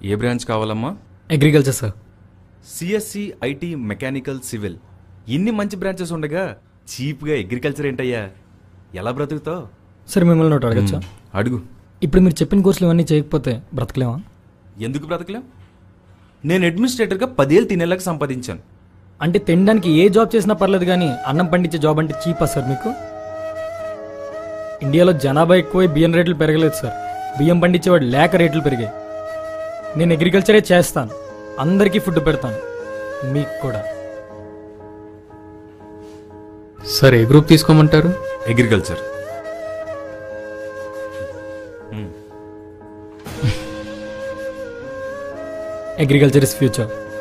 ఏ branch కావాలమ్మా agriculture sir CSC IT mechanical civil ఇన్ని మంచి బ్రాంచెస్ ఉండగా చీప్గా అగ్రికల్చర్ ఏంటయ్యా ఎలా బ్రతుకుతావు సార్ మిమ్మల్ని ఒకటి అడగచ్చా అడుగు ఇప్పుడు మీరు చెప్పిన కోర్సులు ఇవన్నీ చేయకపోతే బ్రతకలేమా ఎందుకు బ్రతకలేం నేను అడ్మినిస్ట్రేటర్గా పదేళ్ళు తినేలాగా సంపాదించాను అంటే తినడానికి ఏ జాబ్ చేసినా పర్లేదు కానీ అన్నం పండించే జాబ్ అంటే చీపా సార్ మీకు ఇండియాలో జనాభా ఎక్కువై బియ్యం రేట్లు పెరగలేదు సార్ బియ్యం పండించేవాడు లేక రేట్లు పెరిగాయి నేను అగ్రికల్చరే చేస్తాను అందరికీ ఫుడ్ పెడతాను మీకు కూడా సార్ ఏ గ్రూప్ తీసుకోమంటారు అగ్రికల్చర్ అగ్రికల్చర్ ఇస్ ఫ్యూచర్